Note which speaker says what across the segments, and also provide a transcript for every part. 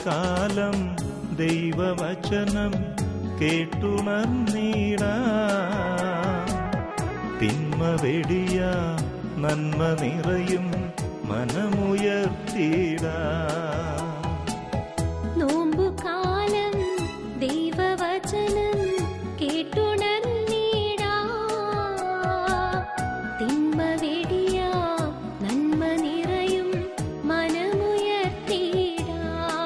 Speaker 1: കാലം ദൈവവചനം കേട്ടുണർന്നീട തിന്മ വെടിയ നന്മ നിറയും മനമുയർത്തിട
Speaker 2: നോമ്പുകാലം ദൈവവചനം കേട്ടുണർന്നീടാ തിന്മ വെടിയ നന്മ നിറയും മനമുയർത്തിടാ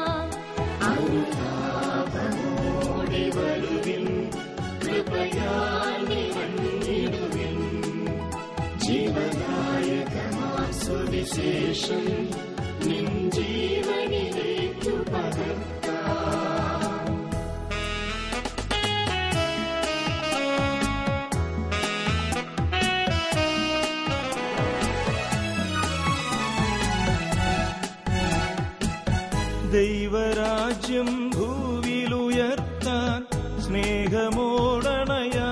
Speaker 1: ദൈവരാജ്യം ഭൂവിലുയർത്താൻ സ്നേഹമോടണയാ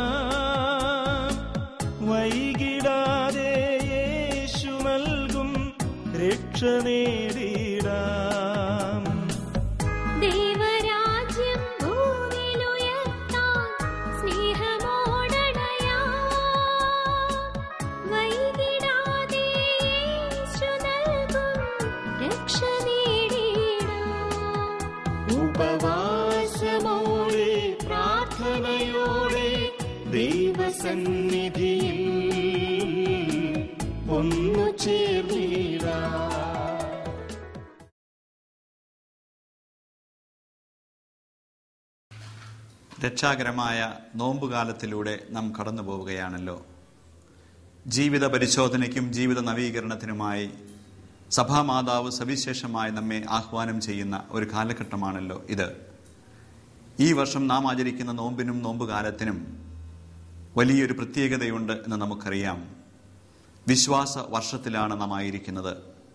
Speaker 1: വൈകിടാതെ യേശു നൽകും രക്ഷ നേടിടാം
Speaker 2: ദൈവരാജ്യം ഭൂമിയിലുയർത്താൻ സ്നേഹമോടണയാ വൈകിടാതെ യേശു നൽകും രക്ഷ നേടിടാം
Speaker 1: ഉപവാസമോടെ പ്രാർത്ഥനയോടെ ദൈവസന്നിധിയിൽ ഒന്നു ചേർന്നിടാം
Speaker 3: രക്ഷാകരമായ നോമ്പുകാലത്തിലൂടെ നാം കടന്നു പോവുകയാണല്ലോ ജീവിത പരിശോധനയ്ക്കും ജീവിത നവീകരണത്തിനുമായി സഭാമാതാവ് സവിശേഷമായി നമ്മെ ആഹ്വാനം ചെയ്യുന്ന ഒരു കാലഘട്ടമാണല്ലോ ഇത് ഈ വർഷം നാം ആചരിക്കുന്ന നോമ്പിനും നോമ്പുകാലത്തിനും വലിയൊരു പ്രത്യേകതയുണ്ട് എന്ന് നമുക്കറിയാം വിശ്വാസ വർഷത്തിലാണ് നാം ആയിരിക്കുന്നത്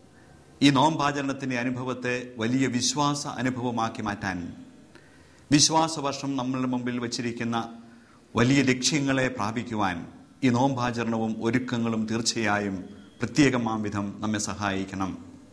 Speaker 3: ഈ നോമ്പാചരണത്തിന്റെ അനുഭവത്തെ വലിയ വിശ്വാസ അനുഭവമാക്കി മാറ്റാൻ വിശ്വാസവർഷം നമ്മളുടെ മുമ്പിൽ വച്ചിരിക്കുന്ന വലിയ ലക്ഷ്യങ്ങളെ പ്രാപിക്കുവാൻ ഈ നോമ്പാചരണവും ഒരുക്കങ്ങളും തീർച്ചയായും പ്രത്യേകമാം വിധം നമ്മെ സഹായിക്കണം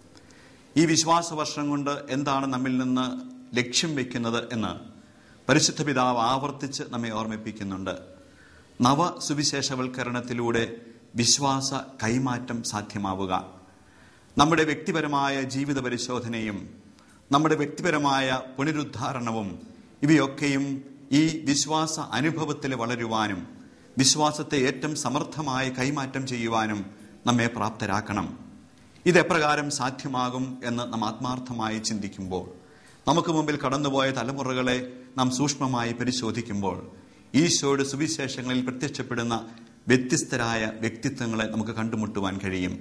Speaker 3: ഈ വിശ്വാസവർഷം കൊണ്ട് എന്താണ് നമ്മിൽ നിന്ന് ലക്ഷ്യം വെക്കുന്നത് എന്ന് പരിശുദ്ധ പിതാവ് ആവർത്തിച്ച് നമ്മെ ഓർമ്മിപ്പിക്കുന്നുണ്ട് നവ സുവിശേഷവൽക്കരണത്തിലൂടെ വിശ്വാസ കൈമാറ്റം സാധ്യമാവുക നമ്മുടെ വ്യക്തിപരമായ ജീവിത പരിശോധനയും നമ്മുടെ വ്യക്തിപരമായ പുനരുദ്ധാരണവും ഇവയൊക്കെയും ഈ വിശ്വാസ അനുഭവത്തിൽ വളരുവാനും വിശ്വാസത്തെ ഏറ്റവും സമർത്ഥമായി കൈമാറ്റം ചെയ്യുവാനും നമ്മെ പ്രാപ്തരാക്കണം ഇതെപ്രകാരം സാധ്യമാകും എന്ന് നാം ആത്മാർത്ഥമായി ചിന്തിക്കുമ്പോൾ നമുക്ക് മുമ്പിൽ കടന്നുപോയ തലമുറകളെ നാം സൂക്ഷ്മമായി പരിശോധിക്കുമ്പോൾ ഈശോയുടെ സുവിശേഷങ്ങളിൽ പ്രത്യക്ഷപ്പെടുന്ന വ്യത്യസ്തരായ വ്യക്തിത്വങ്ങളെ നമുക്ക് കണ്ടുമുട്ടുവാൻ കഴിയും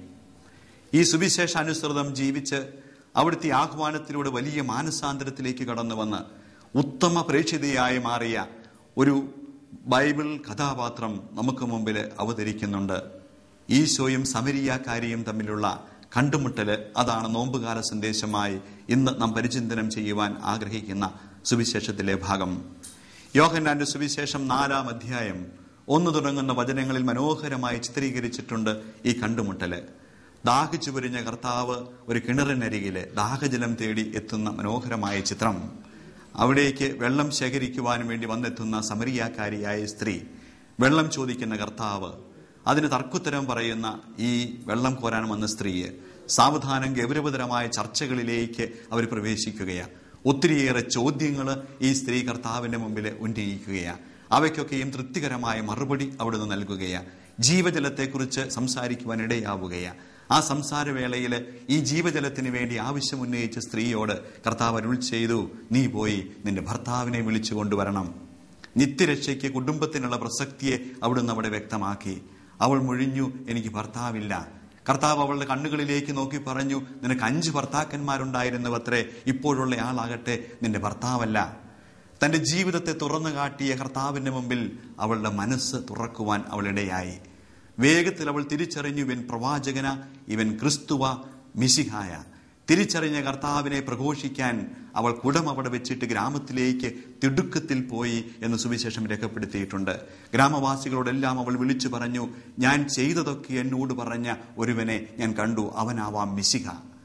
Speaker 3: ഈ സുവിശേഷാനുസൃതം ജീവിച്ച് അവിടുത്തെ ആഹ്വാനത്തിലൂടെ വലിയ മാനസാന്തരത്തിലേക്ക് കടന്നു വന്ന് ഉത്തമ പ്രേക്ഷിതയായി മാറിയ ഒരു ബൈബിൾ കഥാപാത്രം നമുക്ക് മുമ്പിൽ അവതരിക്കുന്നുണ്ട് ഈശോയും സമരിയാക്കാരിയും തമ്മിലുള്ള കണ്ടുമുട്ടല് അതാണ് നോമ്പുകാല സന്ദേശമായി ഇന്ന് നാം പരിചിന്തനം ചെയ്യുവാൻ ആഗ്രഹിക്കുന്ന സുവിശേഷത്തിലെ ഭാഗം യോഹന്നാന്റെ സുവിശേഷം നാലാം അധ്യായം ഒന്നു തുടങ്ങുന്ന വചനങ്ങളിൽ മനോഹരമായി ചിത്രീകരിച്ചിട്ടുണ്ട് ഈ കണ്ടുമുട്ടല് ദാഹിച്ചു പൊരിഞ്ഞ കർത്താവ് ഒരു കിണറിനരികില് ദാഹജലം തേടി എത്തുന്ന മനോഹരമായ ചിത്രം അവിടേക്ക് വെള്ളം ശേഖരിക്കുവാനും വേണ്ടി വന്നെത്തുന്ന സമരിയാക്കാരിയായ സ്ത്രീ വെള്ളം ചോദിക്കുന്ന കർത്താവ് അതിന് തർക്കുത്തരം പറയുന്ന ഈ വെള്ളം കോരാൻ വന്ന സ്ത്രീയെ സാവധാനം ഗൗരവതരമായ ചർച്ചകളിലേക്ക് അവർ പ്രവേശിക്കുകയാണ് ഒത്തിരിയേറെ ചോദ്യങ്ങൾ ഈ സ്ത്രീ കർത്താവിന്റെ മുമ്പിൽ ഉന്നയിക്കുകയാണ് അവയ്ക്കൊക്കെയും തൃപ്തികരമായ മറുപടി അവിടുന്ന് നൽകുകയാണ് ജീവജലത്തെക്കുറിച്ച് സംസാരിക്കുവാൻ ഇടയാവുകയാണ് ആ സംസാരവേളയിൽ ഈ ജീവജലത്തിന് വേണ്ടി ആവശ്യം ഉന്നയിച്ച സ്ത്രീയോട് കർത്താവ് അരുൾ ചെയ്തു നീ പോയി നിന്റെ ഭർത്താവിനെ വിളിച്ചു കൊണ്ടുവരണം നിത്യരക്ഷയ്ക്ക് കുടുംബത്തിനുള്ള പ്രസക്തിയെ അവിടുന്ന് അവിടെ വ്യക്തമാക്കി അവൾ മുഴിഞ്ഞു എനിക്ക് ഭർത്താവില്ല കർത്താവ് അവളുടെ കണ്ണുകളിലേക്ക് നോക്കി പറഞ്ഞു നിനക്ക് അഞ്ച് ഭർത്താക്കന്മാരുണ്ടായിരുന്നുവത്രേ ഇപ്പോഴുള്ള ആളാകട്ടെ നിന്റെ ഭർത്താവല്ല തന്റെ ജീവിതത്തെ തുറന്നു കാട്ടിയ കർത്താവിന്റെ മുമ്പിൽ അവളുടെ മനസ്സ് തുറക്കുവാൻ അവളിടയായി വേഗത്തിൽ അവൾ തിരിച്ചറിഞ്ഞു ഇവൻ പ്രവാചകന ഇവൻ ക്രിസ്തുവ മിശിഹായ തിരിച്ചറിഞ്ഞ കർത്താവിനെ പ്രഘോഷിക്കാൻ അവൾ കുടം അവിടെ വെച്ചിട്ട് ഗ്രാമത്തിലേക്ക് തിടുക്കത്തിൽ പോയി എന്ന് സുവിശേഷം രേഖപ്പെടുത്തിയിട്ടുണ്ട് ഗ്രാമവാസികളോടെല്ലാം അവൾ വിളിച്ചു പറഞ്ഞു ഞാൻ ചെയ്തതൊക്കെ എന്നോട് പറഞ്ഞ ഒരുവനെ ഞാൻ കണ്ടു അവനാവാം മിശിഹ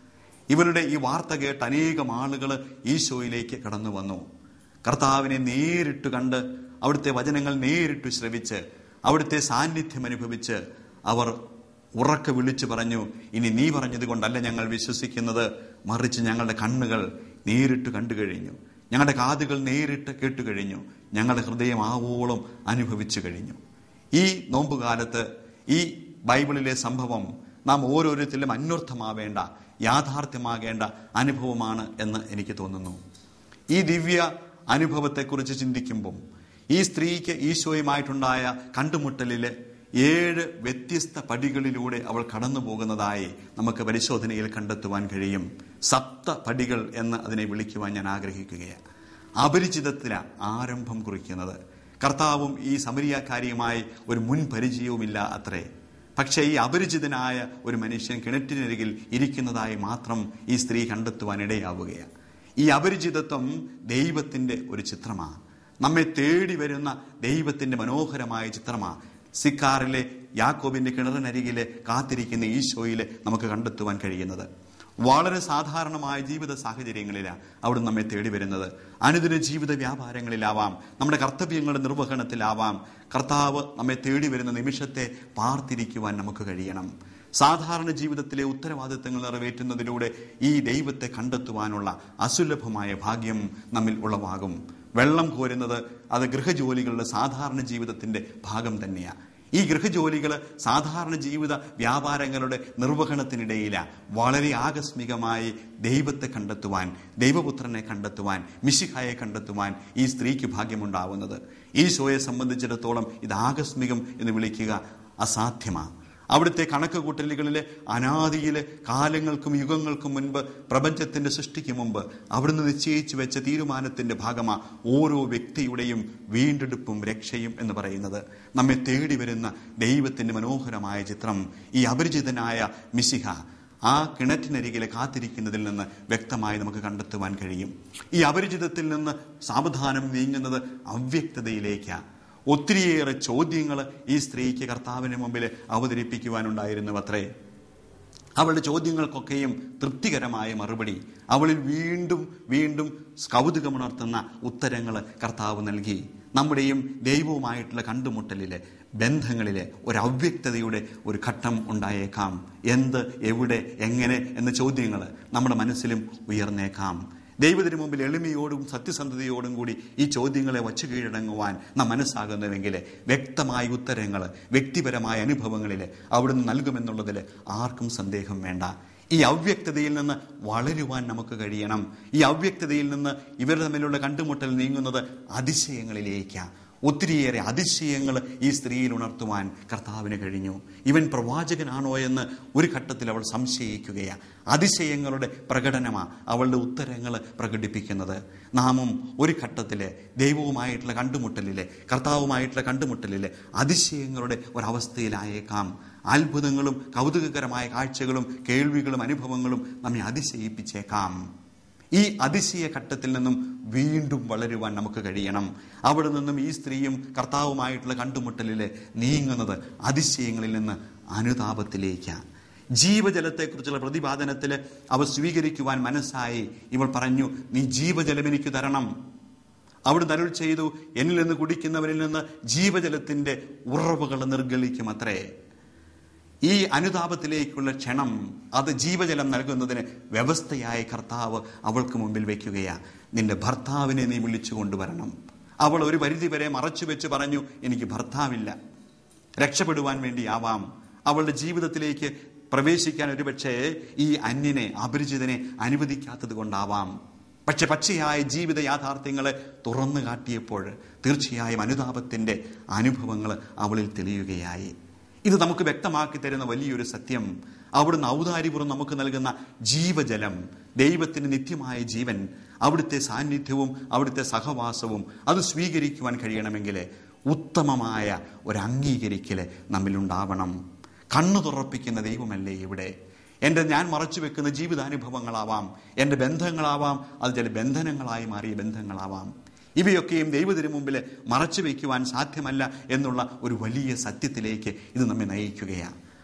Speaker 3: ഇവരുടെ ഈ വാർത്ത കേട്ട് അനേകം ആളുകൾ ഈശോയിലേക്ക് കടന്നു വന്നു കർത്താവിനെ നേരിട്ട് കണ്ട് അവിടുത്തെ വചനങ്ങൾ നേരിട്ട് ശ്രവിച്ച് അവിടുത്തെ സാന്നിധ്യം അനുഭവിച്ച് അവർ ഉറക്കെ വിളിച്ചു പറഞ്ഞു ഇനി നീ പറഞ്ഞത് കൊണ്ടല്ല ഞങ്ങൾ വിശ്വസിക്കുന്നത് മറിച്ച് ഞങ്ങളുടെ കണ്ണുകൾ നേരിട്ട് കണ്ടു കഴിഞ്ഞു ഞങ്ങളുടെ കാതുകൾ നേരിട്ട് കേട്ടു കഴിഞ്ഞു ഞങ്ങളുടെ ഹൃദയം ആവോളം അനുഭവിച്ചു കഴിഞ്ഞു ഈ നോമ്പുകാലത്ത് ഈ ബൈബിളിലെ സംഭവം നാം ഓരോരുത്തരിലും അന്വർത്ഥമാവേണ്ട യാഥാർത്ഥ്യമാകേണ്ട അനുഭവമാണ് എന്ന് എനിക്ക് തോന്നുന്നു ഈ ദിവ്യ അനുഭവത്തെക്കുറിച്ച് ചിന്തിക്കുമ്പം ഈ സ്ത്രീക്ക് ഈശോയുമായിട്ടുണ്ടായ കണ്ടുമുട്ടലില് ഏഴ് വ്യത്യസ്ത പടികളിലൂടെ അവൾ കടന്നു പോകുന്നതായി നമുക്ക് പരിശോധനയിൽ കണ്ടെത്തുവാൻ കഴിയും സപ്ത പടികൾ എന്ന് അതിനെ വിളിക്കുവാൻ ഞാൻ ആഗ്രഹിക്കുകയാണ് അപരിചിതത്തിലാണ് ആരംഭം കുറിക്കുന്നത് കർത്താവും ഈ സമരിയാക്കാരിയുമായി ഒരു മുൻ പരിചയവുമില്ല അത്രേ പക്ഷേ ഈ അപരിചിതനായ ഒരു മനുഷ്യൻ കിണറ്റിനരികിൽ ഇരിക്കുന്നതായി മാത്രം ഈ സ്ത്രീ കണ്ടെത്തുവാൻ ഇടയാവുകയാണ് ഈ അപരിചിതത്വം ദൈവത്തിന്റെ ഒരു ചിത്രമാണ് നമ്മെ തേടി വരുന്ന ദൈവത്തിന്റെ മനോഹരമായ ചിത്രമാണ് സിക്കാറിലെ യാക്കോബിന്റെ കിണറിനരികിലെ കാത്തിരിക്കുന്ന ഈശോയിലെ നമുക്ക് കണ്ടെത്തുവാൻ കഴിയുന്നത് വളരെ സാധാരണമായ ജീവിത സാഹചര്യങ്ങളിലാണ് അവിടുന്ന് നമ്മെ തേടി വരുന്നത് അനുദിന ജീവിത വ്യാപാരങ്ങളിലാവാം നമ്മുടെ കർത്തവ്യങ്ങളുടെ നിർവഹണത്തിലാവാം കർത്താവ് നമ്മെ തേടി വരുന്ന നിമിഷത്തെ പാർത്തിരിക്കുവാൻ നമുക്ക് കഴിയണം സാധാരണ ജീവിതത്തിലെ ഉത്തരവാദിത്തങ്ങൾ നിറവേറ്റുന്നതിലൂടെ ഈ ദൈവത്തെ കണ്ടെത്തുവാനുള്ള അസുലഭമായ ഭാഗ്യം നമ്മിൽ ഉളവാകും വെള്ളം കോരുന്നത് അത് ഗൃഹജോലികളുടെ സാധാരണ ജീവിതത്തിന്റെ ഭാഗം തന്നെയാണ് ഈ ഗൃഹജോലികൾ സാധാരണ ജീവിത വ്യാപാരങ്ങളുടെ നിർവഹണത്തിനിടയിലാണ് വളരെ ആകസ്മികമായി ദൈവത്തെ കണ്ടെത്തുവാൻ ദൈവപുത്രനെ കണ്ടെത്തുവാൻ മിശിഹായെ കണ്ടെത്തുവാൻ ഈ സ്ത്രീക്ക് ഭാഗ്യമുണ്ടാവുന്നത് ഈശോയെ സംബന്ധിച്ചിടത്തോളം ഇത് ആകസ്മികം എന്ന് വിളിക്കുക അസാധ്യമാണ് അവിടുത്തെ കണക്ക് കൂട്ടലുകളിലെ അനാദിയിലെ കാലങ്ങൾക്കും യുഗങ്ങൾക്കും മുൻപ് പ്രപഞ്ചത്തിന്റെ സൃഷ്ടിക്ക് മുമ്പ് അവിടുന്ന് നിശ്ചയിച്ചു വെച്ച തീരുമാനത്തിന്റെ ഭാഗമാ ഓരോ വ്യക്തിയുടെയും വീണ്ടെടുപ്പും രക്ഷയും എന്ന് പറയുന്നത് നമ്മെ തേടി വരുന്ന ദൈവത്തിന്റെ മനോഹരമായ ചിത്രം ഈ അപരിചിതനായ മിശിഹ ആ കിണറ്റിനരികിലെ കാത്തിരിക്കുന്നതിൽ നിന്ന് വ്യക്തമായി നമുക്ക് കണ്ടെത്തുവാൻ കഴിയും ഈ അപരിചിതത്തിൽ നിന്ന് സാവധാനം നീങ്ങുന്നത് അവ്യക്തതയിലേക്കാണ് ഒത്തിരിയേറെ ചോദ്യങ്ങൾ ഈ സ്ത്രീക്ക് കർത്താവിന് മുമ്പിൽ അവതരിപ്പിക്കുവാനുണ്ടായിരുന്നു അത്രേ അവളുടെ ചോദ്യങ്ങൾക്കൊക്കെയും തൃപ്തികരമായ മറുപടി അവളിൽ വീണ്ടും വീണ്ടും കൗതുകമുണർത്തുന്ന ഉത്തരങ്ങൾ കർത്താവ് നൽകി നമ്മുടെയും ദൈവവുമായിട്ടുള്ള കണ്ടുമുട്ടലിലെ ബന്ധങ്ങളിലെ ഒരു അവ്യക്തതയുടെ ഒരു ഘട്ടം ഉണ്ടായേക്കാം എന്ത് എവിടെ എങ്ങനെ എന്ന ചോദ്യങ്ങൾ നമ്മുടെ മനസ്സിലും ഉയർന്നേക്കാം ദൈവത്തിന് മുമ്പിൽ എളിമയോടും സത്യസന്ധതയോടും കൂടി ഈ ചോദ്യങ്ങളെ വച്ചു കീഴടങ്ങുവാൻ നാം മനസ്സാകുന്നുവെങ്കിൽ വ്യക്തമായ ഉത്തരങ്ങൾ വ്യക്തിപരമായ അനുഭവങ്ങളിൽ അവിടുന്ന് നൽകുമെന്നുള്ളതിൽ ആർക്കും സന്ദേഹം വേണ്ട ഈ അവ്യക്തതയിൽ നിന്ന് വളരുവാൻ നമുക്ക് കഴിയണം ഈ അവ്യക്തതയിൽ നിന്ന് ഇവർ തമ്മിലുള്ള കണ്ടുമുട്ടൽ നീങ്ങുന്നത് അതിശയങ്ങളിലേക്കാണ് ഒത്തിരിയേറെ അതിശയങ്ങൾ ഈ സ്ത്രീയിൽ ഉണർത്തുവാൻ കർത്താവിന് കഴിഞ്ഞു ഇവൻ പ്രവാചകനാണോ എന്ന് ഒരു ഘട്ടത്തിൽ അവൾ സംശയിക്കുകയാണ് അതിശയങ്ങളുടെ പ്രകടനമാണ് അവളുടെ ഉത്തരങ്ങൾ പ്രകടിപ്പിക്കുന്നത് നാമും ഒരു ഘട്ടത്തിൽ ദൈവവുമായിട്ടുള്ള കണ്ടുമുട്ടലിലെ കർത്താവുമായിട്ടുള്ള കണ്ടുമുട്ടലിലെ അതിശയങ്ങളുടെ ഒരവസ്ഥയിലായേക്കാം അത്ഭുതങ്ങളും കൗതുകകരമായ കാഴ്ചകളും കേൾവികളും അനുഭവങ്ങളും നമ്മെ അതിശയിപ്പിച്ചേക്കാം ഈ അതിശയ ഘട്ടത്തിൽ നിന്നും വീണ്ടും വളരുവാൻ നമുക്ക് കഴിയണം അവിടെ നിന്നും ഈ സ്ത്രീയും കർത്താവുമായിട്ടുള്ള കണ്ടുമുട്ടലില് നീങ്ങുന്നത് അതിശയങ്ങളിൽ നിന്ന് അനുതാപത്തിലേക്കാണ് ജീവജലത്തെക്കുറിച്ചുള്ള പ്രതിപാദനത്തിൽ അവ സ്വീകരിക്കുവാൻ മനസ്സായി ഇവൾ പറഞ്ഞു നീ ജീവജലം എനിക്ക് തരണം അവിടെ അരുൾ ചെയ്തു എന്നിൽ നിന്ന് കുടിക്കുന്നവരിൽ നിന്ന് ജീവജലത്തിന്റെ ഉറവുകൾ നിർഗളിക്കും അത്രേ ഈ അനുതാപത്തിലേക്കുള്ള ക്ഷണം അത് ജീവജലം നൽകുന്നതിന് വ്യവസ്ഥയായ കർത്താവ് അവൾക്ക് മുമ്പിൽ വെക്കുകയാ നിന്റെ ഭർത്താവിനെ നീ വിളിച്ചു കൊണ്ടുവരണം അവൾ ഒരു പരിധി വരെ മറച്ചു വെച്ച് പറഞ്ഞു എനിക്ക് ഭർത്താവില്ല രക്ഷപ്പെടുവാൻ വേണ്ടിയാവാം അവളുടെ ജീവിതത്തിലേക്ക് പ്രവേശിക്കാൻ ഒരുപക്ഷെ ഈ അന്യനെ അപരിചിതനെ അനുവദിക്കാത്തത് കൊണ്ടാവാം പക്ഷെ പച്ചയായ ജീവിത യാഥാർത്ഥ്യങ്ങളെ തുറന്നു കാട്ടിയപ്പോൾ തീർച്ചയായും അനുതാപത്തിന്റെ അനുഭവങ്ങൾ അവളിൽ തെളിയുകയായി ഇത് നമുക്ക് വ്യക്തമാക്കി തരുന്ന വലിയൊരു സത്യം അവിടുന്ന് ഔദാര്യപുറം നമുക്ക് നൽകുന്ന ജീവജലം ദൈവത്തിന് നിത്യമായ ജീവൻ അവിടുത്തെ സാന്നിധ്യവും അവിടുത്തെ സഹവാസവും അത് സ്വീകരിക്കുവാൻ കഴിയണമെങ്കിൽ ഉത്തമമായ ഒരു അംഗീകരിക്കല് നമ്മിലുണ്ടാവണം കണ്ണു തുറപ്പിക്കുന്ന ദൈവമല്ലേ ഇവിടെ എൻ്റെ ഞാൻ മറച്ചു വെക്കുന്ന ജീവിതാനുഭവങ്ങളാവാം എൻ്റെ ബന്ധങ്ങളാവാം അത് ചില ബന്ധനങ്ങളായി മാറിയ ബന്ധങ്ങളാവാം ഇവയൊക്കെയും ദൈവത്തിന് മുമ്പിൽ മറച്ചു വയ്ക്കുവാൻ സാധ്യമല്ല എന്നുള്ള ഒരു വലിയ സത്യത്തിലേക്ക് ഇത് നമ്മെ നയിക്കുകയാണ്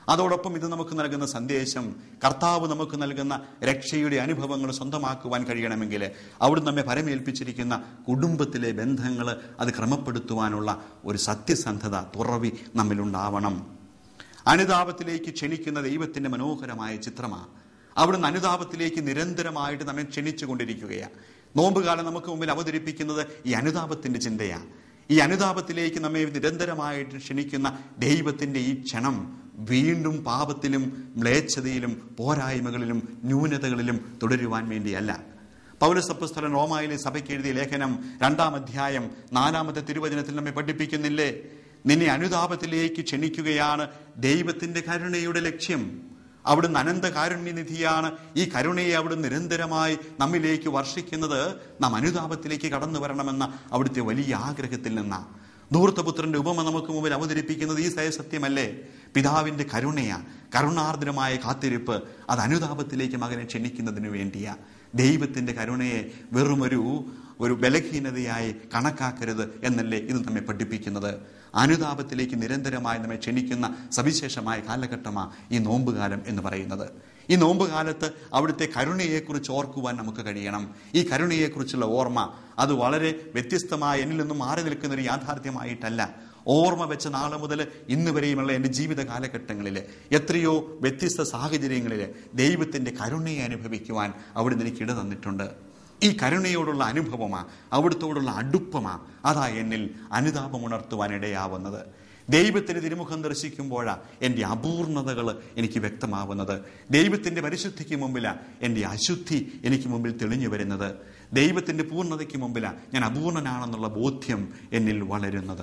Speaker 3: അതോടൊപ്പം ഇത് നമുക്ക് നൽകുന്ന സന്ദേശം കർത്താവ് നമുക്ക് നൽകുന്ന രക്ഷയുടെ അനുഭവങ്ങൾ സ്വന്തമാക്കുവാൻ കഴിയണമെങ്കിൽ അവിടെ നമ്മെ പരമേൽപ്പിച്ചിരിക്കുന്ന കുടുംബത്തിലെ ബന്ധങ്ങൾ അത് ക്രമപ്പെടുത്തുവാനുള്ള ഒരു സത്യസന്ധത തുറവി നമ്മിലുണ്ടാവണം അനുതാപത്തിലേക്ക് ക്ഷണിക്കുന്ന ദൈവത്തിന്റെ മനോഹരമായ ചിത്രമാണ് അവിടുന്ന് അനുതാപത്തിലേക്ക് നിരന്തരമായിട്ട് നമ്മെ ക്ഷണിച്ചുകൊണ്ടിരിക്കുകയാണ് നോമ്പുകാലം നമുക്ക് മുമ്പിൽ അവതരിപ്പിക്കുന്നത് ഈ അനുതാപത്തിന്റെ ചിന്തയാണ് ഈ അനുതാപത്തിലേക്ക് നമ്മെ നിരന്തരമായിട്ട് ക്ഷണിക്കുന്ന ദൈവത്തിന്റെ ഈ ക്ഷണം വീണ്ടും പാപത്തിലും മ്ലേച്ഛതയിലും പോരായ്മകളിലും ന്യൂനതകളിലും തുടരുവാൻ വേണ്ടിയല്ല പൗരസപ്പസ്ഥലൻ റോമായിലെ സഭയ്ക്ക് എഴുതിയ ലേഖനം രണ്ടാം അധ്യായം നാലാമത്തെ തിരുവചനത്തിൽ നമ്മെ പഠിപ്പിക്കുന്നില്ലേ നിന്നെ അനുതാപത്തിലേക്ക് ക്ഷണിക്കുകയാണ് ദൈവത്തിന്റെ കരുണയുടെ ലക്ഷ്യം അവിടുന്ന് അനന്ത കാരുണ്യനിധിയാണ് ഈ കരുണയെ അവിടുന്ന് നിരന്തരമായി നമ്മിലേക്ക് വർഷിക്കുന്നത് നാം അനുതാപത്തിലേക്ക് കടന്നു വരണമെന്ന അവിടുത്തെ വലിയ ആഗ്രഹത്തിൽ നിന്നാ ധൂർത്തപുത്രന്റെ ഉപമ നമുക്ക് മുമ്പിൽ അവതരിപ്പിക്കുന്നത് ഈ സത്യമല്ലേ പിതാവിന്റെ കരുണയാ കരുണാർദ്രമായ കാത്തിരിപ്പ് അത് അനുതാപത്തിലേക്ക് മകനെ ക്ഷണിക്കുന്നതിന് വേണ്ടിയാ ദൈവത്തിന്റെ കരുണയെ വെറുമൊരു ഒരു ബലഹീനതയായി കണക്കാക്കരുത് എന്നല്ലേ ഇത് നമ്മെ പഠിപ്പിക്കുന്നത് അനുതാപത്തിലേക്ക് നിരന്തരമായി നമ്മെ ക്ഷണിക്കുന്ന സവിശേഷമായ കാലഘട്ടമാണ് ഈ നോമ്പുകാലം എന്ന് പറയുന്നത് ഈ നോമ്പുകാലത്ത് അവിടുത്തെ കരുണയെക്കുറിച്ച് ഓർക്കുവാൻ നമുക്ക് കഴിയണം ഈ കരുണയെക്കുറിച്ചുള്ള ഓർമ്മ അത് വളരെ വ്യത്യസ്തമായ എന്നിൽ നിന്നും മാറി നിൽക്കുന്ന ഒരു യാഥാർത്ഥ്യമായിട്ടല്ല ഓർമ്മ വെച്ച നാളെ മുതൽ ഇന്ന് വരെയുമുള്ള എൻ്റെ ജീവിത കാലഘട്ടങ്ങളിൽ എത്രയോ വ്യത്യസ്ത സാഹചര്യങ്ങളിൽ ദൈവത്തിൻ്റെ കരുണയെ അനുഭവിക്കുവാൻ അവിടുന്ന് എനിക്ക് ഇട തന്നിട്ടുണ്ട് ഈ കരുണയോടുള്ള അനുഭവമാ അവിടുത്തോടുള്ള അടുപ്പമാ അതാ എന്നിൽ അനുതാപം ഉണർത്തുവാൻ ഇടയാവുന്നത് ദൈവത്തിന്റെ തിരുമുഖം ദർശിക്കുമ്പോഴാ എൻ്റെ അപൂർണതകൾ എനിക്ക് വ്യക്തമാവുന്നത് ദൈവത്തിന്റെ പരിശുദ്ധിക്ക് മുമ്പിലാ എൻ്റെ അശുദ്ധി എനിക്ക് മുമ്പിൽ തെളിഞ്ഞു വരുന്നത് ദൈവത്തിന്റെ പൂർണ്ണതയ്ക്ക് മുമ്പിലാ ഞാൻ അപൂർണനാണെന്നുള്ള ബോധ്യം എന്നിൽ വളരുന്നത്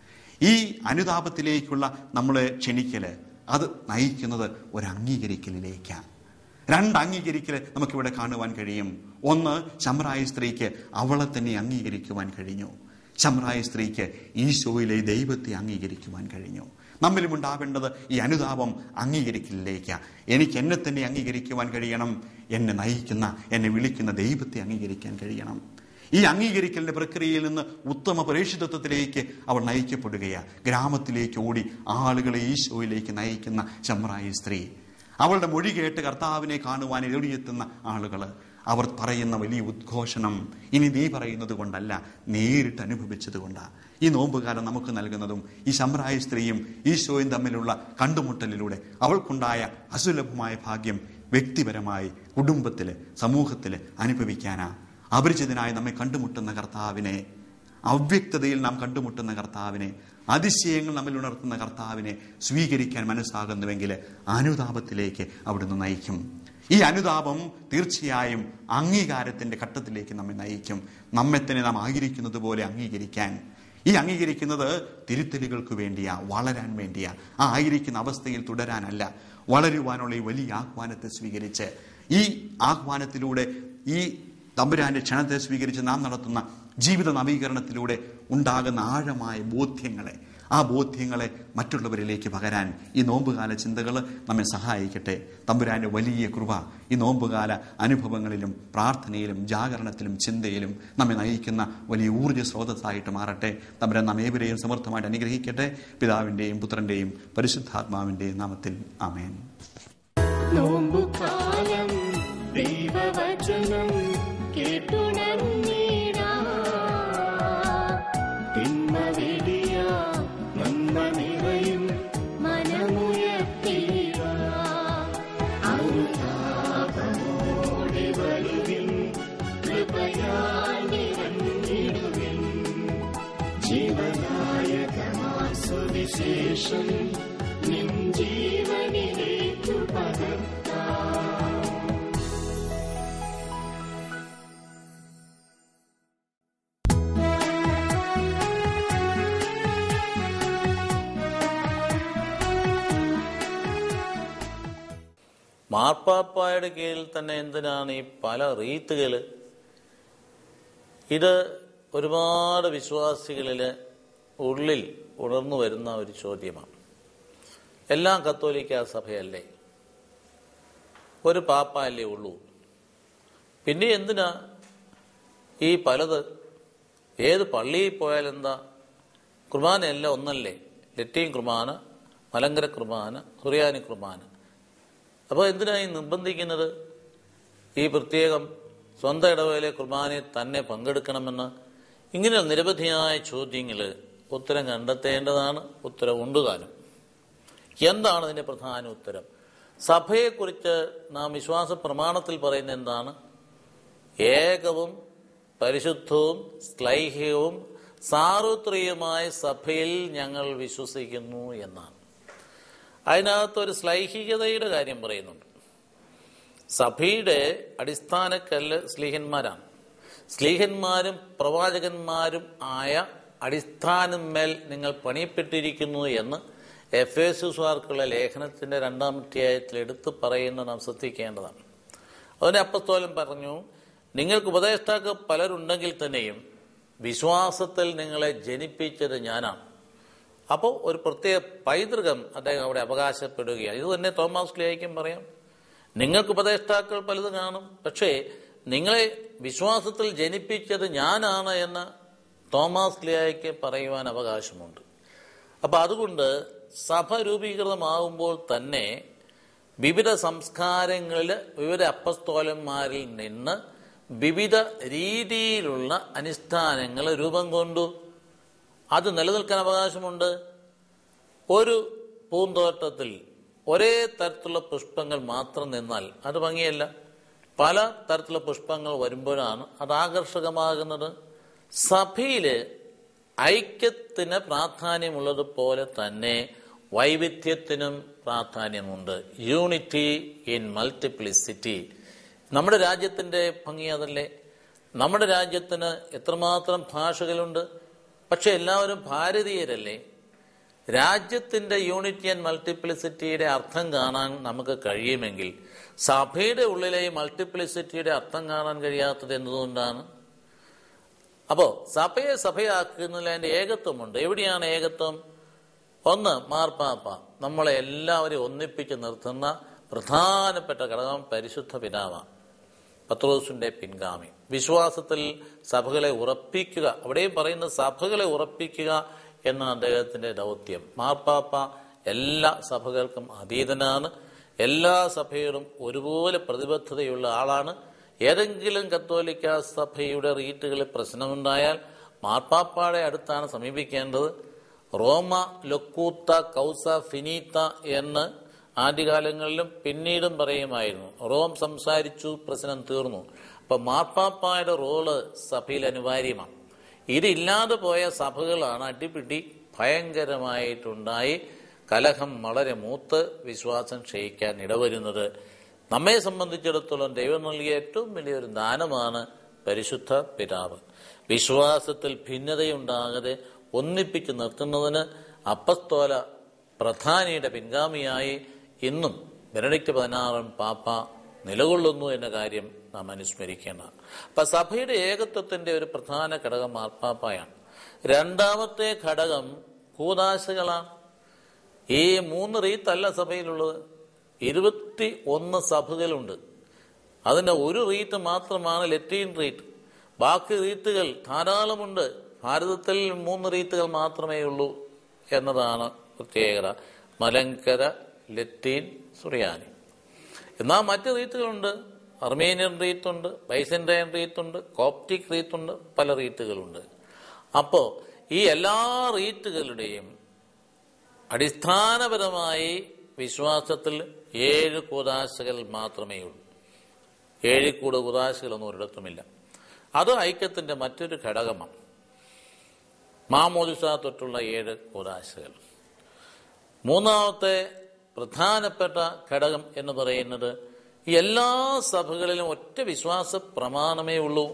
Speaker 3: ഈ അനുതാപത്തിലേക്കുള്ള നമ്മളെ ക്ഷണിക്കല് അത് നയിക്കുന്നത് ഒരു അംഗീകരിക്കലിലേക്കാണ് രണ്ട് അംഗീകരിക്കൽ നമുക്കിവിടെ കാണുവാൻ കഴിയും ഒന്ന് ശമ്രായ സ്ത്രീക്ക് അവളെ തന്നെ അംഗീകരിക്കുവാൻ കഴിഞ്ഞു ശമ്രായ സ്ത്രീക്ക് ഈശോയിലെ ദൈവത്തെ അംഗീകരിക്കുവാൻ കഴിഞ്ഞു നമ്മിലും ഉണ്ടാവേണ്ടത് ഈ അനുതാപം അംഗീകരിക്കലിലേക്ക് എനിക്ക് എന്നെ തന്നെ അംഗീകരിക്കുവാൻ കഴിയണം എന്നെ നയിക്കുന്ന എന്നെ വിളിക്കുന്ന ദൈവത്തെ അംഗീകരിക്കാൻ കഴിയണം ഈ അംഗീകരിക്കലിന്റെ പ്രക്രിയയിൽ നിന്ന് ഉത്തമ പ്രേക്ഷിതത്വത്തിലേക്ക് അവൾ നയിക്കപ്പെടുകയാണ് ഗ്രാമത്തിലേക്ക് ഓടി ആളുകളെ ഈശോയിലേക്ക് നയിക്കുന്ന ശമ്രായ സ്ത്രീ അവളുടെ മൊഴി കേട്ട് കർത്താവിനെ കാണുവാൻ എഴുതിയെത്തുന്ന ആളുകൾ അവർ പറയുന്ന വലിയ ഉദ്ഘോഷണം ഇനി നീ പറയുന്നത് കൊണ്ടല്ല നേരിട്ട് അനുഭവിച്ചത് കൊണ്ടാണ് ഈ നോമ്പുകാലം നമുക്ക് നൽകുന്നതും ഈ ശമ്രായ സ്ത്രീയും ഈശോയും തമ്മിലുള്ള കണ്ടുമുട്ടലിലൂടെ അവൾക്കുണ്ടായ അസുലഭമായ ഭാഗ്യം വ്യക്തിപരമായി കുടുംബത്തില് സമൂഹത്തില് അനുഭവിക്കാനാ അപരിചിതനായി നമ്മെ കണ്ടുമുട്ടുന്ന കർത്താവിനെ അവ്യക്തതയിൽ നാം കണ്ടുമുട്ടുന്ന കർത്താവിനെ അതിശയങ്ങൾ നമ്മിൽ ഉണർത്തുന്ന കർത്താവിനെ സ്വീകരിക്കാൻ മനസ്സാകുന്നുവെങ്കിൽ അനുതാപത്തിലേക്ക് അവിടുന്ന് നയിക്കും ഈ അനുതാപം തീർച്ചയായും അംഗീകാരത്തിന്റെ ഘട്ടത്തിലേക്ക് നമ്മെ നയിക്കും നമ്മെ തന്നെ നാം ആയിരിക്കുന്നത് പോലെ അംഗീകരിക്കാൻ ഈ അംഗീകരിക്കുന്നത് തിരുത്തലുകൾക്ക് വേണ്ടിയാ വളരാൻ വേണ്ടിയാ ആ ആയിരിക്കുന്ന അവസ്ഥയിൽ തുടരാനല്ല വളരുവാനുള്ള ഈ വലിയ ആഹ്വാനത്തെ സ്വീകരിച്ച് ഈ ആഹ്വാനത്തിലൂടെ ഈ തമ്പുരാന്റെ ക്ഷണത്തെ സ്വീകരിച്ച് നാം നടത്തുന്ന ജീവിത നവീകരണത്തിലൂടെ ഉണ്ടാകുന്ന ആഴമായ ബോധ്യങ്ങളെ ആ ബോധ്യങ്ങളെ മറ്റുള്ളവരിലേക്ക് പകരാൻ ഈ നോമ്പുകാല ചിന്തകൾ നമ്മെ സഹായിക്കട്ടെ തമ്പുരാന്റെ വലിയ കൃപ ഈ നോമ്പുകാല അനുഭവങ്ങളിലും പ്രാർത്ഥനയിലും ജാഗരണത്തിലും ചിന്തയിലും നമ്മെ നയിക്കുന്ന വലിയ ഊർജ്ജ സ്രോതസ്സായിട്ട് മാറട്ടെ തമ്പുരാൻ നാം ഏവരെയും സമർത്ഥമായിട്ട് അനുഗ്രഹിക്കട്ടെ പിതാവിൻ്റെയും പുത്രൻ്റെയും പരിശുദ്ധാത്മാവിൻ്റെയും നാമത്തിൽ ആമേൻ
Speaker 1: നോമ്പുകാലം ദൈവവചനം കേട്ടുണർന്നീടാ തിന്മ വെടിയ നന്മ നിറയും മനമുയർത്തീടാ അനുതാപമോടെ വരുവിൻ കൃപയാൽ നിറഞ്ഞിടുവിൻ ജീവനായകമാം സുവിശേഷം നിൻ ജീവനിലേക്കു പകർത്താം
Speaker 4: മാർപ്പാപ്പായുടെ കീഴിൽ തന്നെ എന്തിനാണ് ഈ പല റീത്തുകൾ ഇത് ഒരുപാട് വിശ്വാസികളില് ഉള്ളിൽ ഉണർന്നു വരുന്ന ഒരു ചോദ്യമാണ് എല്ലാം കത്തോലിക്ക സഭയല്ലേ ഒരു പാപ്പ അല്ലേ ഉള്ളൂ പിന്നെ എന്തിനാ ഈ പലത് ഏത് പള്ളിയിൽ പോയാലെന്താ കുർബാന എല്ലാം ഒന്നല്ലേ ലറ്റീൻ കുർബാന മലങ്കര കുർബാന സുറിയാനി കുർബാന അപ്പോൾ എന്തിനായി നിർബന്ധിക്കുന്നത് ഈ പ്രത്യേകം സ്വന്തം ഇടവേളയിലെ കുർബാനയിൽ തന്നെ പങ്കെടുക്കണമെന്ന് ഇങ്ങനെ നിരവധിയായ ചോദ്യങ്ങൾ ഉത്തരം കണ്ടെത്തേണ്ടതാണ് ഉത്തരം ഉണ്ട് താനും എന്താണ് ഇതിന്റെ പ്രധാന ഉത്തരം സഭയെക്കുറിച്ച് നാം വിശ്വാസ പ്രമാണത്തിൽ പറയുന്ന എന്താണ് ഏകവും പരിശുദ്ധവും ശ്ലൈഹ്യവും സാർവത്രികമായ സഭയിൽ ഞങ്ങൾ വിശ്വസിക്കുന്നു എന്നാണ് അതിനകത്ത് ഒരു ശ്ലൈഹികതയുടെ കാര്യം പറയുന്നുണ്ട് സഭയുടെ അടിസ്ഥാനക്കല്ല് സ്ലീഹന്മാരാണ് സ്ലീഹന്മാരും പ്രവാചകന്മാരും ആയ അടിസ്ഥാനമേൽ നിങ്ങൾ പണിയപ്പെട്ടിരിക്കുന്നു എന്ന് എഫ് എസുകാർക്കുള്ള ലേഖനത്തിന്റെ രണ്ടാം അധ്യായത്തിൽ എടുത്തു പറയുന്ന നാം ശ്രദ്ധിക്കേണ്ടതാണ് അതിന് അപ്പസ്തോലം പറഞ്ഞു നിങ്ങൾക്ക് ഉപദേഷ്ടാക്കൾ പലരുണ്ടെങ്കിൽ തന്നെയും വിശ്വാസത്തിൽ നിങ്ങളെ ജനിപ്പിച്ചത് ഞാനാണ് അപ്പോൾ ഒരു പ്രത്യേക പൈതൃകം അദ്ദേഹം അവിടെ അവകാശപ്പെടുകയാണ് ഇത് തന്നെ തോമസ് ലിയായിക്കും പറയാം നിങ്ങൾക്ക് ഉപദേഷ്ടാക്കൾ പലത് കാണും പക്ഷേ നിങ്ങളെ വിശ്വാസത്തിൽ ജനിപ്പിച്ചത് ഞാനാണ് എന്ന് തോമസ് ലിയായ്ക്ക് പറയുവാൻ അവകാശമുണ്ട് അപ്പൊ അതുകൊണ്ട് സഭ രൂപീകൃതമാകുമ്പോൾ തന്നെ വിവിധ സംസ്കാരങ്ങളിൽ വിവിധ അപ്പസ്തോലന്മാരിൽ നിന്ന് വിവിധ രീതിയിലുള്ള അനുഷ്ഠാനങ്ങൾ രൂപം കൊണ്ടു അത് നിലനിൽക്കാൻ അവകാശമുണ്ട് ഒരു പൂന്തോട്ടത്തിൽ ഒരേ തരത്തിലുള്ള പുഷ്പങ്ങൾ മാത്രം നിന്നാൽ അത് ഭംഗിയല്ല പല തരത്തിലുള്ള പുഷ്പങ്ങൾ വരുമ്പോഴാണ് അത് ആകർഷകമാകുന്നത് സഭയില് ഐക്യത്തിന് പ്രാധാന്യമുള്ളതുപോലെ തന്നെ വൈവിധ്യത്തിനും പ്രാധാന്യമുണ്ട് യൂണിറ്റി ഇൻ മൾട്ടിപ്ലിസിറ്റി നമ്മുടെ രാജ്യത്തിന്റെ ഭംഗി അതല്ലേ നമ്മുടെ രാജ്യത്തിന് എത്രമാത്രം ഭാഷകളുണ്ട് പക്ഷെ എല്ലാവരും ഭാരതീയരല്ലേ രാജ്യത്തിന്റെ യൂണിറ്റി ആൻഡ് മൾട്ടിപ്ലിസിറ്റിയുടെ അർത്ഥം കാണാൻ നമുക്ക് കഴിയുമെങ്കിൽ സഭയുടെ ഉള്ളിലെ ഈ മൾട്ടിപ്ലിസിറ്റിയുടെ അർത്ഥം കാണാൻ കഴിയാത്തത് എന്തുകൊണ്ടാണ് അപ്പോ സഭയെ സഭയാക്കുന്നതിൽ അതിന്റെ ഏകത്വമുണ്ട് എവിടെയാണ് ഏകത്വം ഒന്ന് മാർപ്പാപ്പ നമ്മളെ എല്ലാവരെയും ഒന്നിപ്പിച്ച് നിർത്തുന്ന പ്രധാനപ്പെട്ട ഘടകം പരിശുദ്ധ പിതാവാണ് പത്രോസിന്റെ പിൻഗാമി വിശ്വാസത്തിൽ സഭകളെ ഉറപ്പിക്കുക അവിടെയും പറയുന്ന സഭകളെ ഉറപ്പിക്കുക എന്ന അദ്ദേഹത്തിന്റെ ദൗത്യം മാർപ്പാപ്പ എല്ലാ സഭകൾക്കും അതീതനാണ് എല്ലാ സഭയോടും ഒരുപോലെ പ്രതിബദ്ധതയുള്ള ആളാണ് ഏതെങ്കിലും കത്തോലിക്ക സഭയുടെ റീറ്റുകളിൽ പ്രശ്നമുണ്ടായാൽ മാർപ്പാപ്പയുടെ അടുത്താണ് സമീപിക്കേണ്ടത് റോമ ലൊക്കൂത്ത കൗസ ഫിനീത്ത എന്ന് ആദ്യകാലങ്ങളിലും പിന്നീടും പറയുമായിരുന്നു റോം സംസാരിച്ചു പ്രശ്നം തീർന്നു അപ്പൊ മാർപ്പാപ്പായുടെ റോള് സഭയിൽ അനിവാര്യമാണ് ഇതില്ലാതെ പോയ സഭകളാണ് അടിപിടി ഭയങ്കരമായിട്ടുണ്ടായി കലഹം വളരെ മൂത്ത് വിശ്വാസം ക്ഷയിക്കാൻ ഇടവരുന്നത് നമ്മെ സംബന്ധിച്ചിടത്തോളം ദൈവം നൽകിയ ഏറ്റവും വലിയൊരു ദാനമാണ് പരിശുദ്ധ പിതാവ് വിശ്വാസത്തിൽ ഭിന്നതയുണ്ടാകാതെ ഒന്നിപ്പിച്ച് നിർത്തുന്നതിന് അപ്പസ്തോല പ്രധാനിയുടെ പിൻഗാമിയായി ഇന്നും ബെനഡിക്ട് പതിനാറൻ പാപ്പ നിലകൊള്ളുന്നു എന്ന കാര്യം നാം അനുസ്മരിക്കേണ്ടതാണ് അപ്പൊ സഭയുടെ ഏകത്വത്തിന്റെ ഒരു പ്രധാന ഘടകം മാർപ്പാപ്പയാണ് രണ്ടാമത്തെ ഘടകം കൂതാശകളാണ് ഈ മൂന്ന് റീത്തല്ല സഭയിലുള്ളത് ഇരുപത്തി ഒന്ന് സഭകളുണ്ട് അതിന്റെ ഒരു റീത്ത് മാത്രമാണ് ലത്തീൻ റീത്ത് ബാക്കി റീത്തുകൾ ധാരാളമുണ്ട് ഭാരതത്തിൽ മൂന്ന് റീത്തുകൾ മാത്രമേ ഉള്ളൂ എന്നതാണ് പ്രത്യേകത മലങ്കര ലത്തീൻ സുറിയാനി എന്നാൽ മറ്റ് റീത്തുകളുണ്ട് അർമേനിയൻ റീത്തുണ്ട് ബൈസൻറ്റൈൻ റീത്തുണ്ട് കോപ്റ്റിക് റീത്തുണ്ട് പല റീത്തുകളുണ്ട് അപ്പോ ഈ എല്ലാ റീത്തുകളുടെയും അടിസ്ഥാനപരമായി വിശ്വാസത്തിൽ ഏഴ് കൂതാശകൾ മാത്രമേ ഉള്ളൂ ഏഴ് കൂട് കൂതാശകളൊന്നും ഒരിടത്തുമില്ല അത് ഐക്യത്തിന്റെ മറ്റൊരു ഘടകമാണ് മാമോദിസ തൊട്ടുള്ള ഏഴ് കൂതാശകൾ മൂന്നാമത്തെ പ്രധാനപ്പെട്ട ഘടകം എന്ന് പറയുന്നത് ഈ എല്ലാ സഭകളിലും ഒറ്റ വിശ്വാസ പ്രമാണമേ ഉള്ളൂ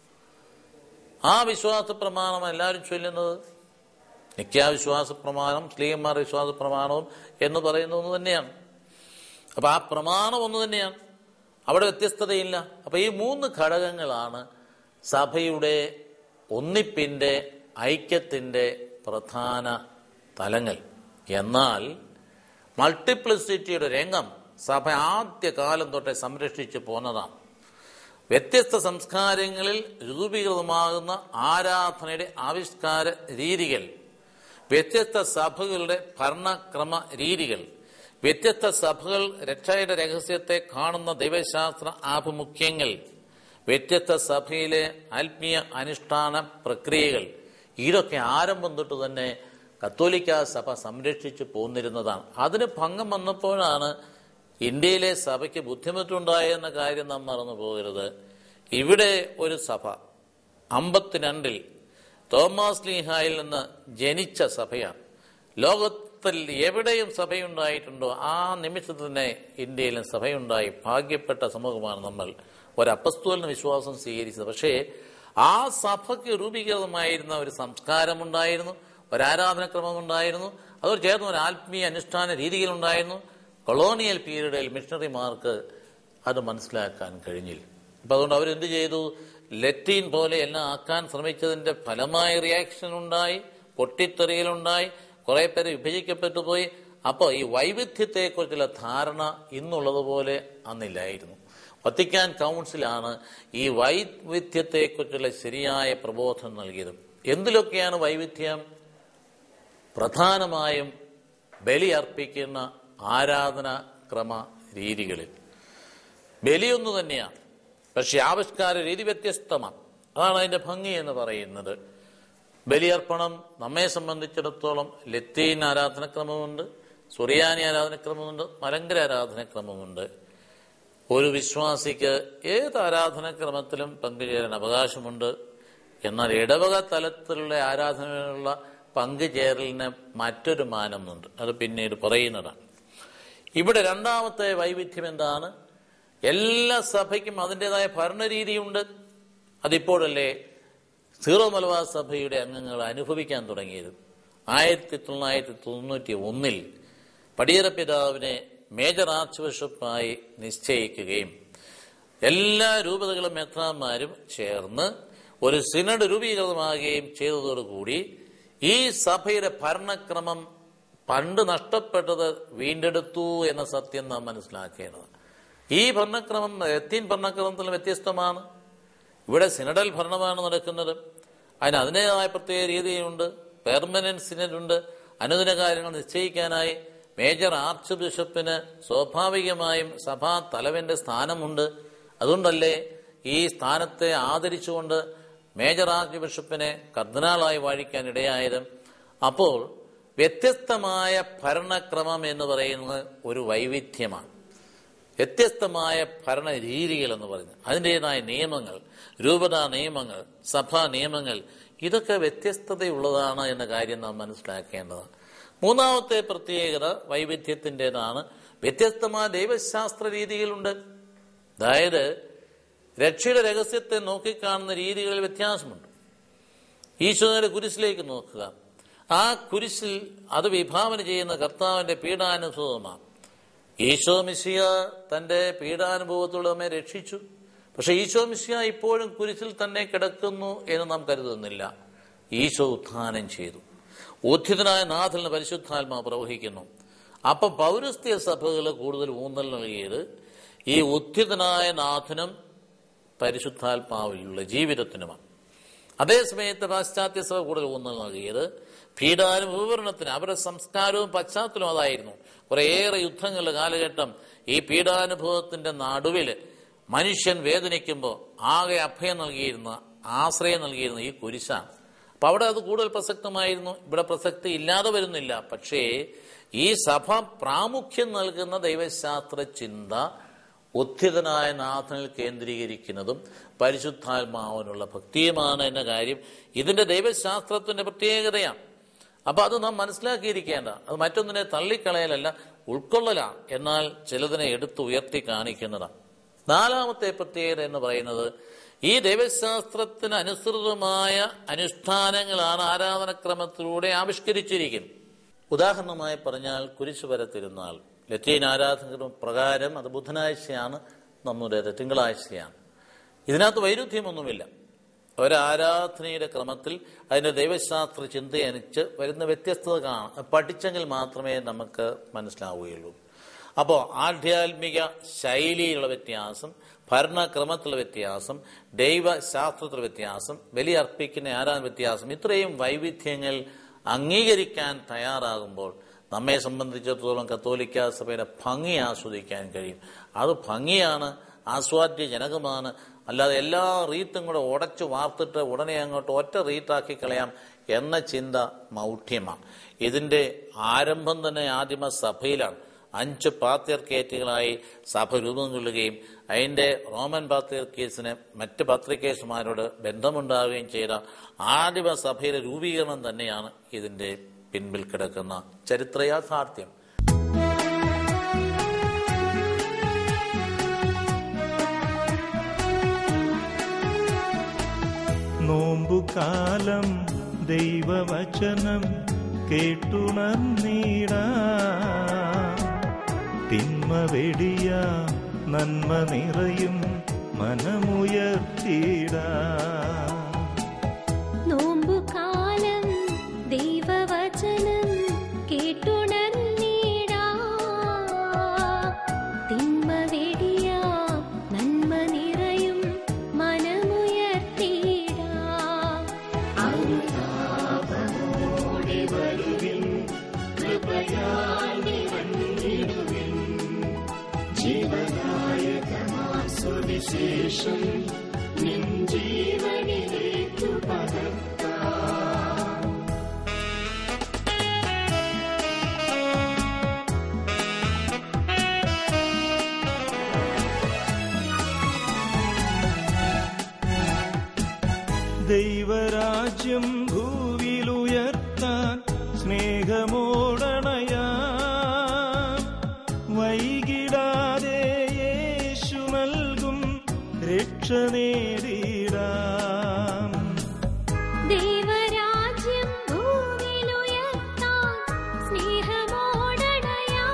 Speaker 4: ആ വിശ്വാസ പ്രമാണം എല്ലാവരും ചൊല്ലുന്നത് നിത്യാവിശ്വാസ പ്രമാണം സ്ത്രീയന്മാർ വിശ്വാസ പ്രമാണവും എന്ന് പറയുന്ന ഒന്ന് തന്നെയാണ് അപ്പൊ ആ പ്രമാണം ഒന്ന് തന്നെയാണ് അവിടെ വ്യത്യസ്തതയില്ല അപ്പൊ ഈ മൂന്ന് ഘടകങ്ങളാണ് സഭയുടെ ഒന്നിപ്പിന്റെ ഐക്യത്തിന്റെ പ്രധാന തലങ്ങൾ എന്നാൽ മൾട്ടിപ്ലിസിറ്റിയുടെ രംഗം സഭ ആദ്യകാലം തൊട്ടേ സംരക്ഷിച്ചു പോന്നതാണ് വ്യത്യസ്ത സംസ്കാരങ്ങളിൽ രൂപീകൃതമാകുന്ന ആരാധനയുടെ ആവിഷ്കാര രീതികൾ വ്യത്യസ്ത സഭകളുടെ ഭരണക്രമ രീതികൾ വ്യത്യസ്ത സഭകൾ രക്ഷയുടെ രഹസ്യത്തെ കാണുന്ന ദൈവശാസ്ത്ര ആഭിമുഖ്യങ്ങൾ വ്യത്യസ്ത സഭയിലെ ആത്മീയ അനുഷ്ഠാന പ്രക്രിയകൾ ഇതൊക്കെ ആരംഭം തൊട്ട് തന്നെ കത്തോലിക്ക സഭ സംരക്ഷിച്ചു പോന്നിരുന്നതാണ് അതിന് ഭംഗം വന്നപ്പോഴാണ് ഇന്ത്യയിലെ സഭയ്ക്ക് ബുദ്ധിമുട്ടുണ്ടായെന്ന കാര്യം നാം മറന്നു പോകരുത് ഇവിടെ ഒരു സഭ അമ്പത്തിരണ്ടിൽ തോമസ് ലീഹായിൽ നിന്ന് ജനിച്ച സഭയാണ് ലോകത്തിൽ എവിടെയും സഭയുണ്ടായിട്ടുണ്ടോ ആ നിമിഷത്തിൽ തന്നെ ഇന്ത്യയിലും സഭയുണ്ടായി ഭാഗ്യപ്പെട്ട സമൂഹമാണ് നമ്മൾ ഒരു അപ്പസ്തോലിന് വിശ്വാസം സ്വീകരിച്ചത് പക്ഷേ ആ സഭയ്ക്ക് രൂപീകൃതമായിരുന്ന ഒരു സംസ്കാരമുണ്ടായിരുന്നു ഒരു ആരാധനക്രമമുണ്ടായിരുന്നു അതോട് ചേർന്ന് ഒരു ആത്മീയ അനുഷ്ഠാന രീതികളുണ്ടായിരുന്നു കൊളോണിയൽ പീരീഡിൽ മിഷണറിമാർക്ക് അത് മനസ്സിലാക്കാൻ കഴിഞ്ഞില്ല അപ്പൊ അതുകൊണ്ട് അവരെന്ത് ചെയ്തു ലത്തീൻ പോലെ എല്ലാം ആക്കാൻ ശ്രമിച്ചതിന്റെ ഫലമായ റിയാക്ഷൻ ഉണ്ടായി പൊട്ടിത്തെറിയലുണ്ടായി കുറെ പേര് വിഭജിക്കപ്പെട്ടു പോയി അപ്പോൾ ഈ വൈവിധ്യത്തെക്കുറിച്ചുള്ള ധാരണ ഇന്നുള്ളതുപോലെ അന്നില്ലായിരുന്നു വത്തിക്കാൻ കൗൺസിലാണ് ഈ വൈവിധ്യത്തെക്കുറിച്ചുള്ള ശരിയായ പ്രബോധനം നൽകിയത് എന്തിലൊക്കെയാണ് വൈവിധ്യം പ്രധാനമായും ബലി അർപ്പിക്കുന്ന ആരാധന ക്രമ രീതികളിൽ ബലിയൊന്നു തന്നെയാണ് പക്ഷെ ആവിഷ്കാര രീതി വ്യത്യസ്തമാണ് അതാണ് അതിന്റെ ഭംഗി എന്ന് പറയുന്നത് ബലിയർപ്പണം നമ്മെ സംബന്ധിച്ചിടത്തോളം ലത്തീൻ ആരാധനക്രമമുണ്ട് സുറിയാനി ആരാധനക്രമമുണ്ട് മലങ്കര ആരാധനക്രമമുണ്ട് ഒരു വിശ്വാസിക്ക് ഏത് ആരാധനക്രമത്തിലും പങ്കുചേരാൻ അവകാശമുണ്ട് എന്നാൽ ഇടവക തലത്തിലുള്ള ആരാധനയിലുള്ള പങ്കുചേരലിന് മറ്റൊരു മാനമുണ്ട് അത് പിന്നീട് പറയുന്നതാണ് ഇവിടെ രണ്ടാമത്തെ വൈവിധ്യം എന്താണ് എല്ലാ സഭയ്ക്കും അതിൻ്റെതായ ഭരണരീതിയുണ്ട് അതിപ്പോഴല്ലേ സീറോ മലബാർ സഭയുടെ അംഗങ്ങൾ അനുഭവിക്കാൻ തുടങ്ങിയത് ആയിരത്തി തൊള്ളായിരത്തി തൊണ്ണൂറ്റി ഒന്നിൽ പടിയറ പിതാവിനെ മേജർ ആർച്ച് ബിഷപ്പായി നിശ്ചയിക്കുകയും എല്ലാ രൂപതകളും മെത്രാന്മാരും ചേർന്ന് ഒരു സിനഡ് രൂപീകൃതമാകുകയും ചെയ്തതോടുകൂടി ഈ സഭയുടെ ഭരണക്രമം പണ്ട് നഷ്ടപ്പെട്ടത് വീണ്ടെടുത്തു എന്ന സത്യം നാം മനസ്സിലാക്കേണ്ടത് ഈ ഭരണക്രമം ലത്തീൻ ഭരണക്രമത്തിൽ വ്യത്യസ്തമാണ് ഇവിടെ സിനഡൽ ഭരണമാണ് നടക്കുന്നത് അതിന് അതിൻ്റെതായ പ്രത്യേക രീതിയുണ്ട് പെർമനന്റ് സിനഡ് ഉണ്ട് അനുദിന കാര്യങ്ങൾ നിശ്ചയിക്കാനായി മേജർ ആർച്ച് ബിഷപ്പിന് സ്വാഭാവികമായും സഭാ തലവന്റെ സ്ഥാനമുണ്ട് അതുകൊണ്ടല്ലേ ഈ സ്ഥാനത്തെ ആദരിച്ചുകൊണ്ട് മേജർ ആർച്ച് ബിഷപ്പിനെ കർദിനാളായി വാഴിക്കാൻ ഇടയായത് അപ്പോൾ വ്യത്യസ്തമായ ഭരണക്രമം എന്ന് പറയുന്നത് ഒരു വൈവിധ്യമാണ് വ്യത്യസ്തമായ ഭരണ രീതികൾ എന്ന് പറയുന്നത് അതിൻ്റെതായ നിയമങ്ങൾ രൂപതാ നിയമങ്ങൾ സഭാ നിയമങ്ങൾ ഇതൊക്കെ വ്യത്യസ്തതയുള്ളതാണ് എന്ന കാര്യം നാം മനസ്സിലാക്കേണ്ടതാണ് മൂന്നാമത്തെ പ്രത്യേകത വൈവിധ്യത്തിൻ്റെതാണ് വ്യത്യസ്തമായ ദൈവശാസ്ത്ര രീതികളുണ്ട് അതായത് രക്ഷയുടെ രഹസ്യത്തെ നോക്കിക്കാണുന്ന രീതികളിൽ വ്യത്യാസമുണ്ട് ഈശോയുടെ കുരിശിലേക്ക് നോക്കുക ആ കുരിശിൽ അത് വിഭാവന ചെയ്യുന്ന കർത്താവിന്റെ പീഡാനുഭവമാണ് ഈശോ മിശിയ തന്റെ പീഡാനുഭവത്തിലൂടെ നമ്മെ രക്ഷിച്ചു പക്ഷെ ഈശോ മിശിയ ഇപ്പോഴും കുരിശിൽ തന്നെ കിടക്കുന്നു എന്ന് നാം കരുതുന്നില്ല ഈശോ ഉത്ഥാനം ചെയ്തു ഉദ്ധിതനായ നാഥലിന് പരിശുദ്ധാത്മാ പ്രവഹിക്കുന്നു അപ്പൊ പൗരസ്ത്യ സഭകൾ കൂടുതൽ ഊന്നൽ നൽകിയത് ഈ ഉദ്ധിതനായ നാഥനും പരിശുദ്ധാത്മാവിലുള്ള ജീവിതത്തിനുമാണ് അതേസമയത്ത് പാശ്ചാത്യ സഭ കൂടുതൽ ഊന്നൽ നൽകിയത് പീഡാനുഭവീകരണത്തിന് അവരുടെ സംസ്കാരവും പശ്ചാത്തലവും അതായിരുന്നു കുറേയേറെ യുദ്ധങ്ങളുടെ കാലഘട്ടം ഈ പീഡാനുഭവത്തിന്റെ നടുവിൽ മനുഷ്യൻ വേദനിക്കുമ്പോൾ ആകെ അഭയം നൽകിയിരുന്ന ആശ്രയം നൽകിയിരുന്ന ഈ കുരിശാണ് അപ്പൊ അവിടെ അത് കൂടുതൽ പ്രസക്തമായിരുന്നു ഇവിടെ പ്രസക്തി ഇല്ലാതെ വരുന്നില്ല പക്ഷേ ഈ സഭ പ്രാമുഖ്യം നൽകുന്ന ദൈവശാസ്ത്ര ചിന്ത ഉദ്ധിതനായ നാഥനിൽ കേന്ദ്രീകരിക്കുന്നതും പരിശുദ്ധാത്മാവിനുള്ള ഭക്തിയുമാണ് എന്ന കാര്യം ഇതിന്റെ ദൈവശാസ്ത്രത്തിന്റെ പ്രത്യേകതയാണ് അപ്പൊ അത് നാം മനസ്സിലാക്കിയിരിക്കേണ്ട അത് മറ്റൊന്നിനെ തള്ളിക്കളയലല്ല ഉൾക്കൊള്ളലാണ് എന്നാൽ ചിലതിനെ എടുത്ത് ഉയർത്തി കാണിക്കുന്നതാണ് നാലാമത്തെ പ്രത്യേകത എന്ന് പറയുന്നത് ഈ ദൈവശാസ്ത്രത്തിന് അനുസൃതമായ അനുഷ്ഠാനങ്ങളാണ് ആരാധനക്രമത്തിലൂടെ ആവിഷ്കരിച്ചിരിക്കുന്നത് ഉദാഹരണമായി പറഞ്ഞാൽ കുരിശുവര തിരുനാൾ ലത്തീൻ ആരാധന പ്രകാരം അത് ബുധനാഴ്ചയാണ് നമ്മുടേത് തിങ്കളാഴ്ചയാണ് ഇതിനകത്ത് വൈരുദ്ധ്യമൊന്നുമില്ല ഒരാരാധനയുടെ ക്രമത്തിൽ അതിന്റെ ദൈവശാസ്ത്ര ചിന്തയനുസരിച്ച് വരുന്ന വ്യത്യസ്തത കാണാം പഠിച്ചെങ്കിൽ മാത്രമേ നമുക്ക് മനസ്സിലാവുകയുള്ളൂ അപ്പോൾ ആധ്യാത്മിക ശൈലിയിലുള്ള വ്യത്യാസം ഭരണക്രമത്തിലുള്ള വ്യത്യാസം ദൈവശാസ്ത്രത്തിലുള്ള വ്യത്യാസം ബലി അർപ്പിക്കുന്ന ആരാധന വ്യത്യാസം ഇത്രയും വൈവിധ്യങ്ങൾ അംഗീകരിക്കാൻ തയ്യാറാകുമ്പോൾ നമ്മെ സംബന്ധിച്ചിടത്തോളം കത്തോലിക്ക സഭയുടെ ഭംഗി ആസ്വദിക്കാൻ കഴിയും അത് ഭംഗിയാണ് ആസ്വാദ്യജനകമാണ് അല്ലാതെ എല്ലാ റീത്തും കൂടെ ഉടച്ചു വാർത്തിട്ട് ഉടനെ അങ്ങോട്ട് ഒറ്റ റീത്താക്കി കളയാം എന്ന ചിന്ത മൗഢ്യമാണ് ഇതിന്റെ ആരംഭം തന്നെ ആദിമ സഭയിലാണ് അഞ്ച് പാത്രിയർക്കേറ്റുകളായി സഭ രൂപം കൊള്ളുകയും അതിന്റെ റോമൻ പാത്രിയർക്കേസിന് മറ്റ് പത്രികേസുമാരോട് ബന്ധമുണ്ടാവുകയും ചെയ്ത ആദിമ സഭയിലെ രൂപീകരണം തന്നെയാണ് ഇതിന്റെ പിൻപിൽ കിടക്കുന്ന ചരിത്ര യാഥാർത്ഥ്യം
Speaker 5: നോമ്പുകാലം ദൈവവചനം കേട്ടുണർന്നീട തിന്മ വെടിയ നന്മ നിറയും മനമുയർത്തിട
Speaker 2: നോമ്പുകാലം ദൈവവചനം കേട്ടുണർന്നീടാ തിന്മ വെടിയ നന്മ നിറയും മനമുയർത്തിയിടാ
Speaker 1: അനുതാപമോടെ വരുവിൻ കൃപയാൽ നിറഞ്ഞിടുവിൻ ജീവനായകമാം സുവിശേഷം നിൻ ജീവനിലേക്കു പകർത്താം
Speaker 5: ദൈവരാജ്യം ഭൂവിലുയർത്താൻ സ്നേഹമോടണയാ വൈകിടാതെ യേശു നൽകും രക്ഷ നേടിടാം
Speaker 2: ദൈവരാജ്യം ഭൂമിയിലുയർത്താൻ സ്നേഹമോടണയാ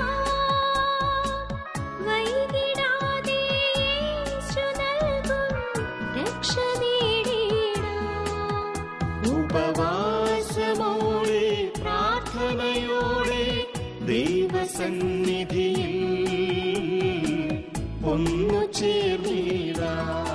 Speaker 2: വൈകിടാതെ യേശു നൽകും രക്ഷ നേടിയിടാം
Speaker 1: ഉപവാസമോടെ പ്രാർത്ഥനയോടെ ദൈവസന്നിധിയിൽ ഒന്നു ചേർന്നിടാം